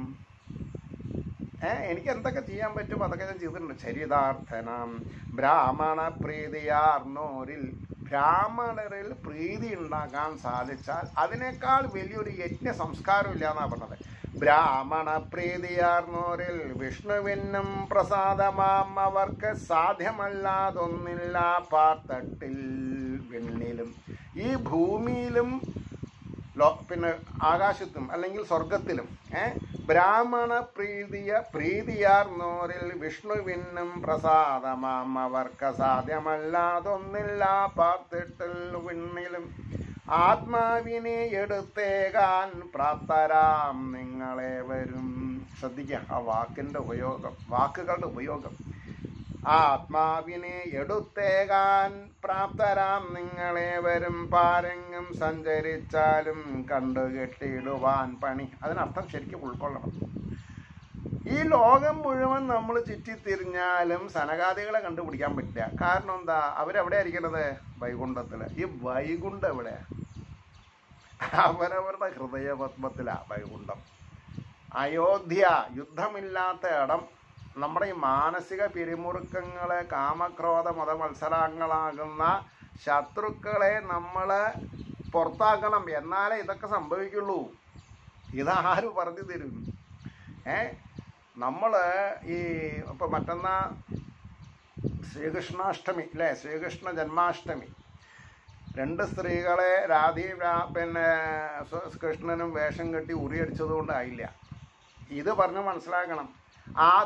ഏ എനിക്ക് എന്തൊക്കെ ചെയ്യാൻ പറ്റും അതൊക്കെ ഞാൻ ചെയ്തിട്ടുണ്ട് ചരിതാർത്ഥനാം ബ്രാഹ്മണ പ്രീതിയാർന്നോരിൽ ബ്രാഹ്മണരിൽ പ്രീതി ഉണ്ടാക്കാൻ സാധിച്ചാൽ അതിനേക്കാൾ വലിയൊരു യജ്ഞ സംസ്കാരം ഇല്ല എന്നാണ് പറഞ്ഞത് ബ്രാഹ്മണ പ്രീതിയാർന്നോരിൽ വിഷ്ണുവിനും പ്രസാദമാം അവർക്ക് സാധ്യമല്ലാതൊന്നില്ല പാർത്തട്ടിൽ വിണ്ണിലും ഈ ഭൂമിയിലും ലോ പിന്നെ ആകാശത്തും അല്ലെങ്കിൽ സ്വർഗത്തിലും ഏ ബ്രാഹ്മണ പ്രീതിയ പ്രീതിയാർന്നോരിൽ വിഷ്ണുവിനും പ്രസാദമാം അവർക്ക് സാധ്യമല്ലാതൊന്നില്ല പാർത്തിട്ടിൽ വിണ്ണിലും ആത്മാവിനെ എടുത്തേകാൻ പ്രാപ്തരാം നിങ്ങളെ വരും ശ്രദ്ധിക്കുക ആ വാക്കിൻ്റെ ഉപയോഗം വാക്കുകളുടെ ഉപയോഗം ആത്മാവിനെ എടുത്തേകാൻ പ്രാപ്തരാം നിങ്ങളെ വരും പാരെങ്ങും സഞ്ചരിച്ചാലും കണ്ടുകെട്ടിയിടുവാൻ പണി അതിനർത്ഥം ശരിക്കും ഉൾക്കൊള്ളണം ഈ ലോകം മുഴുവൻ നമ്മൾ ചുറ്റിത്തിരിഞ്ഞാലും സനകാദികളെ കണ്ടുപിടിക്കാൻ പറ്റില്ല കാരണം എന്താ അവരെവിടെ ആയിരിക്കണത് വൈകുണ്ഠത്തിൽ ഈ വൈകുണ്ഠം എവിടെ അവരവരുടെ ഹൃദയപത്മത്തിലാ വൈകുണ്ഠം അയോധ്യ യുദ്ധമില്ലാത്ത ഇടം നമ്മുടെ ഈ മാനസിക പിരിമുറുക്കങ്ങളെ കാമക്രോധ മതമത്സരങ്ങളാകുന്ന ശത്രുക്കളെ നമ്മൾ പുറത്താക്കണം എന്നാലേ ഇതൊക്കെ സംഭവിക്കുള്ളൂ ഇതാര് പറഞ്ഞു തരും ഏ നമ്മൾ ഈ ഇപ്പം മറ്റന്നാ ശ്രീകൃഷ്ണാഷ്ടമി അല്ലേ ശ്രീകൃഷ്ണ ജന്മാഷ്ടമി രണ്ട് സ്ത്രീകളെ രാധി രാ- പിന്നെ സ്വ- കൃഷ്ണനും വേഷം കെട്ടി ഉറിയടിച്ചതുകൊണ്ടായില്ല ഇത് പറഞ്ഞ് മനസ്സിലാക്കണം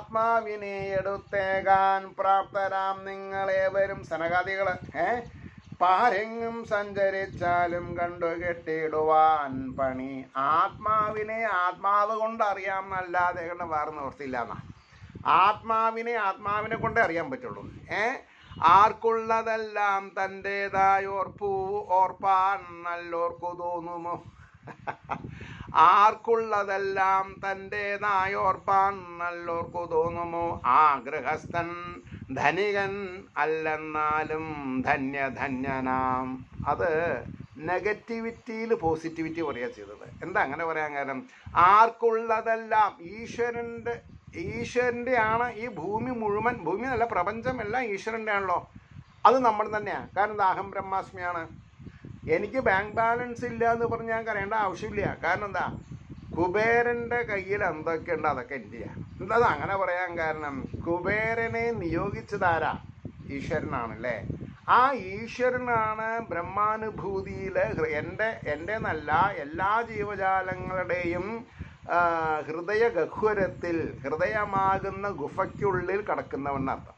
ആത്മാവിനെ എടുത്തേകാൻ പ്രാപ്തരാം നിങ്ങളേവരും സനകാദികൾ ഏ പാരെങ്ങും സഞ്ചരിച്ചാലും കണ്ടു കെട്ടിടുവാൻ പണി ആത്മാവിനെ ആത്മാവ് കൊണ്ട് അറിയാം എന്നല്ലാതെ കൊണ്ട് വേറെ നിവർത്തിയില്ല എന്നാ ആത്മാവിനെ ആത്മാവിനെ കൊണ്ടേ അറിയാൻ പറ്റുള്ളൂ ഏ ആർക്കുള്ളതെല്ലാം തൻ്റെതായോർപ്പൂ ഓർപ്പാൻ നല്ലോർക്കു തോന്നുമോ ആർക്കുള്ളതെല്ലാം തൻ്റെതായോർപ്പാൻ നല്ലോർക്കു തോന്നുമോ ആ ഗൃഹസ്ഥൻ ധനികൻ അല്ലെന്നാലും ധന്യധന്യനാം അത് നെഗറ്റിവിറ്റിയിൽ പോസിറ്റിവിറ്റി പറയുക ചെയ്തത് എന്താ അങ്ങനെ പറയാൻ കാരണം ആർക്കുള്ളതെല്ലാം ഈശ്വരൻ്റെ ഈശ്വരൻ്റെ ആണ് ഈ ഭൂമി മുഴുവൻ ഭൂമി അല്ല പ്രപഞ്ചം എല്ലാം ഈശ്വരൻ്റെ ആണല്ലോ അത് നമ്മൾ തന്നെയാണ് കാരണം ഇത് അഹം ബ്രഹ്മാസ്മിയാണ് എനിക്ക് ബാങ്ക് ബാലൻസ് ഇല്ല എന്ന് പറഞ്ഞ് ഞാൻ കരയേണ്ട ആവശ്യമില്ല കാരണം എന്താ കുബേരൻ്റെ കയ്യിൽ എന്തൊക്കെയുണ്ട് അതൊക്കെ എൻ്റെയാ എന്താ അത് അങ്ങനെ പറയാൻ കാരണം കുബേരനെ നിയോഗിച്ചതാരാ ഈശ്വരനാണ് അല്ലേ ആ ഈശ്വരനാണ് ബ്രഹ്മാനുഭൂതിയിൽ എൻ്റെ എൻ്റെ എന്നല്ല എല്ലാ ജീവജാലങ്ങളുടെയും ആ, ഹൃദയ ഗഹ്വരത്തിൽ ഹൃദയമാകുന്ന ഗുഫയ്ക്കുള്ളിൽ കിടക്കുന്നവെന്നർത്ഥം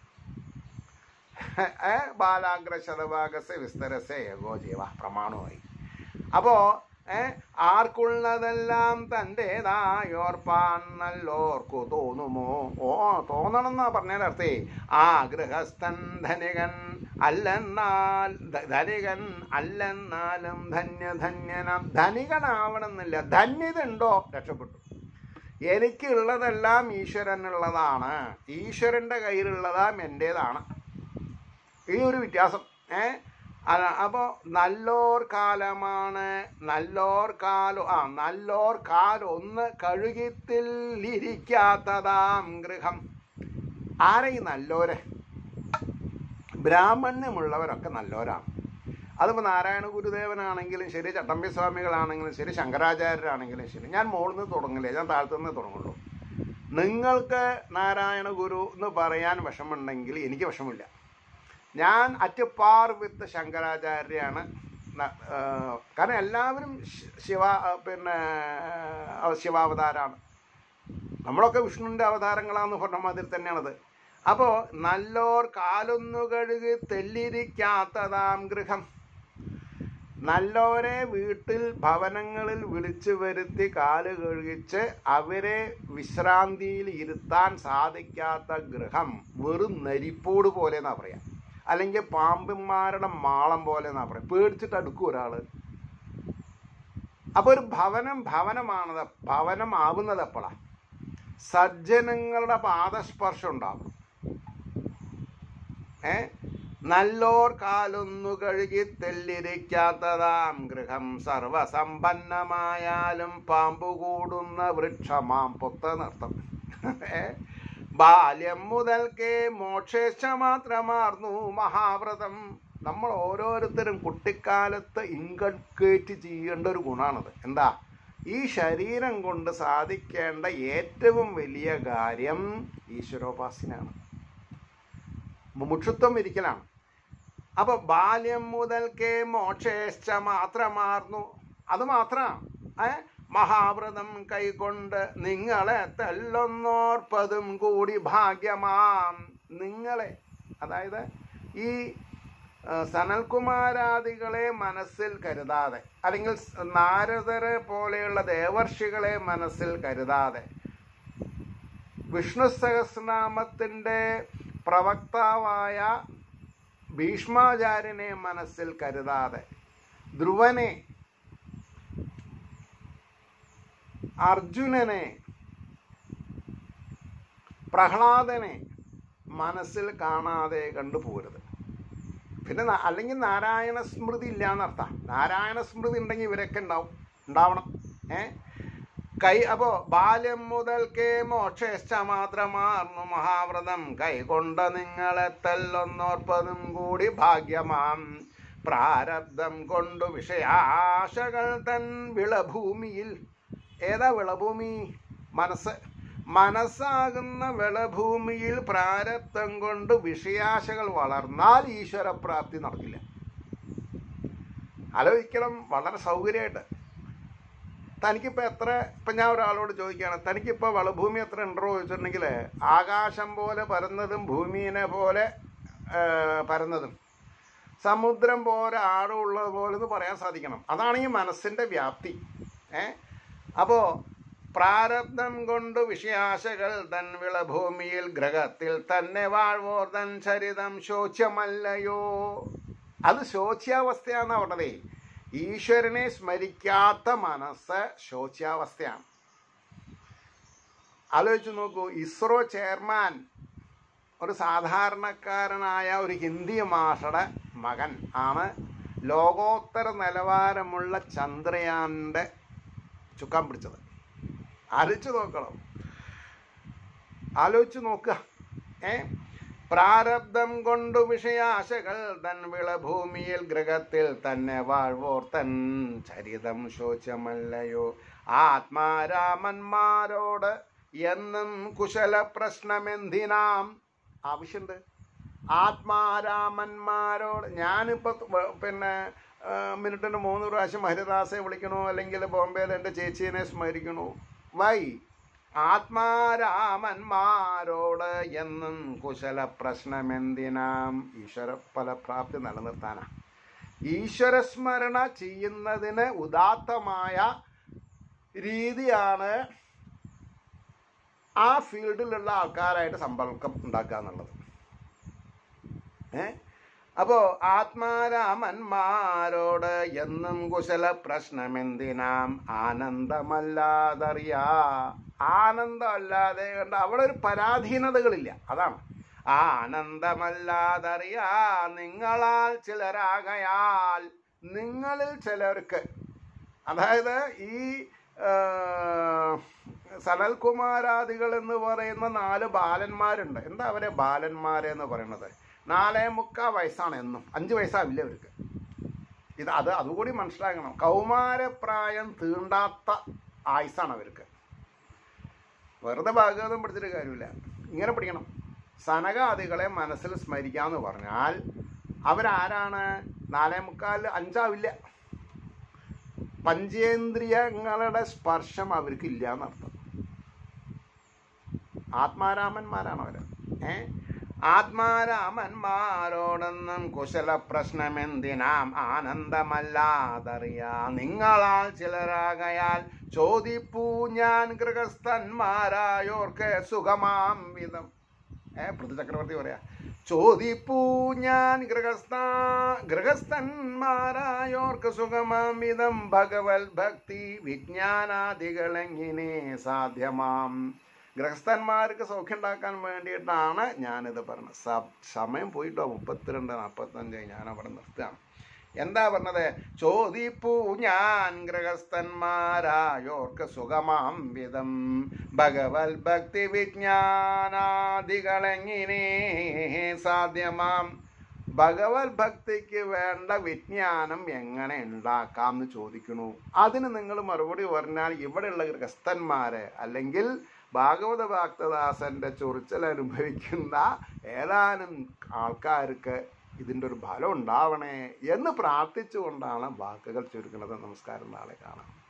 ഏ, ബാലാഗ്ര ശതഭാഗസെ വിസ്തരസെ ഏകോ ജീവ പ്രമാണമായി അപ്പോ ഏ, ആർക്കുള്ളതെല്ലാം തൻ്റെതായോർപ്പാൻ നല്ലോർക്കു തോന്നുമോ ഓ തോന്നണം എന്നാ പറഞ്ഞതിൻ്റെ അർത്ഥേ ആ ഗൃഹസ്ഥൻ ധനികൻ അല്ലെന്നാൽ ധ- ധനികൻ അല്ലെന്നാലും ധന്യധന്യനം ധനികനാവണമെന്നില്ല ധന്യത ഉണ്ടോ രക്ഷപ്പെട്ടു എനിക്കുള്ളതെല്ലാം ഈശ്വരനുള്ളതാണ് ഈശ്വരൻ്റെ കയ്യിലുള്ളതാം എൻ്റേതാണ് ഈ ഒരു വ്യത്യാസം ഏ അപ്പോൾ നല്ലോർ കാലമാണ് നല്ലോർ കാലം ആ നല്ലോർ കാലം ഒന്ന് കഴുകിത്തിലിരിക്കാത്തതാം ഗൃഹം ആരെ ഈ നല്ലോരെ ബ്രാഹ്മണ്യമുള്ളവരൊക്കെ നല്ലോരാണ് അതിപ്പോൾ നാരായണ ഗുരുദേവനാണെങ്കിലും ശരി ചട്ടമ്പി സ്വാമികളാണെങ്കിലും ശരി ശങ്കരാചാര്യരാണെങ്കിലും ശരി ഞാൻ മുകളിൽ നിന്ന് തുടങ്ങില്ല ഞാൻ താഴ്ത്തുനിന്ന് തുടങ്ങുള്ളൂ നിങ്ങൾക്ക് നാരായണ ഗുരു എന്ന് പറയാൻ വിഷമുണ്ടെങ്കിൽ എനിക്ക് വിഷമില്ല ഞാൻ അറ്റ് പാർ വിത്ത് ശങ്കരാചാര്യയാണ് ന- ആ, കാരണം എല്ലാവരും ശി- ശിവ ആ, പിന്നെ ആ, ശിവാവതാരാണ് നമ്മളൊക്കെ വിഷ്ണുവിൻ്റെ അവതാരങ്ങളാന്ന് പറഞ്ഞ മാതിരി തന്നെയാണത് അപ്പോൾ നല്ലോർ കാലൊന്നു കഴുകി തെല്ലിരിക്കാത്തതാം ഗൃഹം നല്ലോരെ വീട്ടിൽ ഭവനങ്ങളിൽ വിളിച്ചു വരുത്തി കാല് കഴുകിച്ച് അവരെ വിശ്രാന്തിയിൽ ഇരുത്താൻ സാധിക്കാത്ത ഗൃഹം വെറും നരിപ്പോട് പോലെ എന്നാ പറയാം അല്ലെങ്കിൽ പാമ്പന്മാരുടെ മാളം പോലെ എന്നാ പറയാം പേടിച്ചിട്ട് അടുക്കും ഒരാള് അപ്പൊ ഒരു ഭവനം ഭവനമാണത് ഭവനം ആവുന്നത് എപ്പോഴാ സജ്ജനങ്ങളുടെ പാദസ്പർശം ഉണ്ടാവും ഏ നല്ലോർ കാലൊന്നു കഴുകി തെല്ലിരിക്കാത്തതാം ഗൃഹം സർവസമ്പന്നമായാലും പാമ്പു കൂടുന്ന വൃക്ഷമാം പൊത്ത നൃത്തം ഏ ബാല്യം മുതൽക്കേ മോക്ഷേച്ഛ മാത്രമാർന്നു മഹാവ്രതം നമ്മൾ ഓരോരുത്തരും കുട്ടിക്കാലത്ത് ഇൻകൾക്കേറ്റ് ചെയ്യേണ്ട ഒരു ഗുണമാണത് എന്താ ഈ ശരീരം കൊണ്ട് സാധിക്കേണ്ട ഏറ്റവും വലിയ കാര്യം ഈശ്വരോപാസനയാണ് മുമുക്ഷുത്വം ഇരിക്കലാണ് അപ്പൊ ബാല്യം മുതൽക്കേ മോക്ഷേശ്ച മാത്രമാർന്നു അത് മാത്രമാണ് ഏ മഹാവ്രതം കൈകൊണ്ട് നിങ്ങളെ തെല്ലൊന്നോർപ്പതും കൂടി ഭാഗ്യമാം നിങ്ങളെ അതായത് ഈ ആ, സനൽകുമാരാദികളെ മനസ്സിൽ കരുതാതെ അല്ലെങ്കിൽ സ് നാരദരെ പോലെയുള്ള ദേവർഷികളെ മനസ്സിൽ കരുതാതെ വിഷ്ണു സഹസ്രനാമത്തിൻ്റെ പ്രവക്താവായ ഭീഷ്മാചാര്യനെ മനസ്സിൽ കരുതാതെ ധ്രുവനെ അർജുനനെ പ്രഹ്ലാദനെ മനസ്സിൽ കാണാതെ കണ്ടുപോരുത് പിന്നെ ന- അല്ലെങ്കിൽ നാരായണ സ്മൃതി ഇല്ല എന്നർത്ഥം നാരായണ സ്മൃതി ഉണ്ടെങ്കിൽ ഇവരൊക്കെ ഉണ്ടാവും ഉണ്ടാവണം ഏ കൈ അപ്പോ ബാല്യം മുതൽക്കേ മോക്ഷേശ്ച മാത്രമാർന്നു മഹാവ്രതം കൈകൊണ്ട നിങ്ങളെ തെല്ലൊന്നോർപ്പതും കൂടി ഭാഗ്യമാം പ്രാരബ്ധം കൊണ്ടു വിഷയാശകൾ തൻ വിളഭൂമിയിൽ ഏതാ വിളഭൂമി മനസ്സ് മനസ്സാകുന്ന വിളഭൂമിയിൽ പ്രാരബ്ധം കൊണ്ട് വിഷയാശകൾ വളർന്നാൽ ഈശ്വരപ്രാപ്തി നടക്കില്ല ആലോചിക്കണം വളരെ സൗകര്യമായിട്ട് തനിക്കിപ്പോൾ എത്ര ഇപ്പം ഞാൻ ഒരാളോട് ചോദിക്കുകയാണ് തനിക്കിപ്പോൾ വളഭൂമി എത്ര ഉണ്ടോ ചോദിച്ചിട്ടുണ്ടെങ്കിൽ ആകാശം പോലെ പരന്നതും ഭൂമിയെ പോലെ ആ, പരന്നതും സമുദ്രം പോലെ ആഴമുള്ളത് പോലെ എന്ന് പറയാൻ സാധിക്കണം അതാണ് ഈ മനസ്സിൻ്റെ വ്യാപ്തി ഏ അപ്പോൾ പ്രാരബ്ധം കൊണ്ട് വിഷയാശകൾ തൻ വിളഭൂമിയിൽ ഗ്രഹത്തിൽ തന്നെ വാഴ്വോർ തൻ ചരിതം ശോച്യമല്ലയോ അത് ശോച്യാവസ്ഥയാണെന്നാ പറഞ്ഞതേ ഈശ്വരനെ സ്മരിക്കാത്ത മനസ്സ് ശോച്യാവസ്ഥയാണ് ആലോചിച്ച് നോക്കൂ ഇസ്രോ ചെയർമാൻ ഒരു സാധാരണക്കാരനായ ഒരു ഹിന്ദി മാഷയുടെ മകൻ ആണ് ലോകോത്തര നിലവാരമുള്ള ചന്ദ്രയാൻ്റെ ചുക്കാൻ പിടിച്ചത് ആലോചിച്ച് നോക്കണം ആലോചിച്ച് നോക്കുക ഏ പ്രാരബ്ധം കൊണ്ടു വിഷയാശകൾ തൻ വിളഭൂമിയിൽ ഗൃഹത്തിൽ തന്നെ വാഴ്വോർ തൻ ചരിതം ശോചമല്ലയോ ആത്മാരാമന്മാരോട് എന്നും കുശല പ്രശ്നമെന്തിനാം ആവശ്യമുണ്ട് ആത്മാരാമന്മാരോട് ഞാനിപ്പോൾ പിന്നെ ആ, മിനിറ്റിന് മൂന്ന് പ്രാവശ്യം ഹരിദാസെ വിളിക്കണോ അല്ലെങ്കിൽ ബോംബെയിൽ എൻ്റെ ചേച്ചീനെ സ്മരിക്കണോ വൈ ആത്മാരാമന്മാരോട് എന്നും കുശല പ്രശ്നമെന്തിനാം ഈശ്വര ഫലപ്രാപ്തി നിലനിർത്താനാ ഈശ്വരസ്മരണ ചെയ്യുന്നതിന് ഉദാത്തമായ രീതിയാണ് ആ ഫീൽഡിലുള്ള ആൾക്കാരായിട്ട് സമ്പർക്കം ഉണ്ടാക്കുക എന്നുള്ളത് ഏ അപ്പോ ആത്മാരാമന്മാരോട് എന്നും കുശല പ്രശ്നമെന്തിനാം ആനന്ദമല്ലാതറിയാ ആനന്ദമല്ലാതെ കണ്ട അവിടെ ഒരു പരാധീനതകളില്ല അതാണ് ആനന്ദമല്ലാതറിയാ നിങ്ങളാൽ ചിലരാകയാൽ നിങ്ങളിൽ ചിലർക്ക് അതായത് ഈ ആ, സനൽകുമാരാദികൾ എന്ന് പറയുന്ന നാല് ബാലന്മാരുണ്ട് എന്താ അവരെ ബാലന്മാരെന്ന് പറയുന്നത് നാലേ മുക്കാ വയസ്സാണ് എന്നും അഞ്ച് വയസ്സാവില്ല അവർക്ക് ഇത് അത് അതുകൂടി മനസ്സിലാക്കണം കൗമാരപ്രായം തീണ്ടാത്ത ആയുസാണ് അവർക്ക് വെറുതെ ഭാഗവതം പഠിച്ചിട്ട് കാര്യമില്ല ഇങ്ങനെ പഠിക്കണം സനകാദികളെ മനസ്സിൽ സ്മരിക്കാന്ന് പറഞ്ഞാൽ അവരാരാണ് നാലേ മുക്കാൽ അഞ്ചാവില്ല പഞ്ചേന്ദ്രിയങ്ങളുടെ സ്പർശം അവർക്ക് ഇല്ല എന്നർത്ഥം ആത്മാരാമന്മാരാണ് അവർ ഏ ആത്മാരാമന്മാരോടൊന്നും കുശല പ്രശ്നമെന്തിനാം ആനന്ദമല്ലാതറിയാ നിങ്ങളാൽ ചിലരാകയാൽ ചോദിപ്പൂ ഞാൻ ഗൃഹസ്ഥന്മാരായോർക്ക് സുഖമാം വിധം ഏ പൃഥ്വിചക്രവർത്തി പറയാ ചോദിപ്പൂ ഞാൻ ഗൃഹസ്ഥ ഗൃഹസ്ഥന്മാരായോർക്ക് സുഖമാം വിധം ഭഗവത് ഭക്തി വിജ്ഞാനാദികളെങ്ങനെ സാധ്യമാം ഗൃഹസ്ഥന്മാർക്ക് സൗഖ്യം ഉണ്ടാക്കാൻ വേണ്ടിയിട്ടാണ് ഞാനിത് പറഞ്ഞത് സ- സമയം പോയിട്ടോ മുപ്പത്തിരണ്ട് നാൽപ്പത്തഞ്ച് ഞാൻ അവിടെ നിർത്തുകയാണ് എന്താ പറഞ്ഞത് ചോദിപ്പൂ ഞാൻ ഗൃഹസ്ഥന്മാരായോർക്ക് സുഖമാം വിധം ഭഗവത് ഭക്തി വിജ്ഞാനാദികളെങ്ങനെ സാധ്യമാം ഭഗവത് ഭക്തിക്ക് വേണ്ട വിജ്ഞാനം എങ്ങനെ ഉണ്ടാക്കാം എന്ന് ചോദിക്കണു അതിന് നിങ്ങൾ മറുപടി പറഞ്ഞാൽ ഇവിടെയുള്ള ഗൃഹസ്ഥന്മാരെ അല്ലെങ്കിൽ ഭാഗവത ഭക്തദാസന്റെ ചൊറിച്ചൽ അനുഭവിക്കുന്ന ഏതാനും ആൾക്കാർക്ക് ഇതിൻ്റെ ഒരു ഫലം ഉണ്ടാവണേ എന്ന് പ്രാർത്ഥിച്ചുകൊണ്ടാണ് വാക്കുകൾ ചുരുക്കുന്നത് നമസ്കാരം നാളെ കാണാം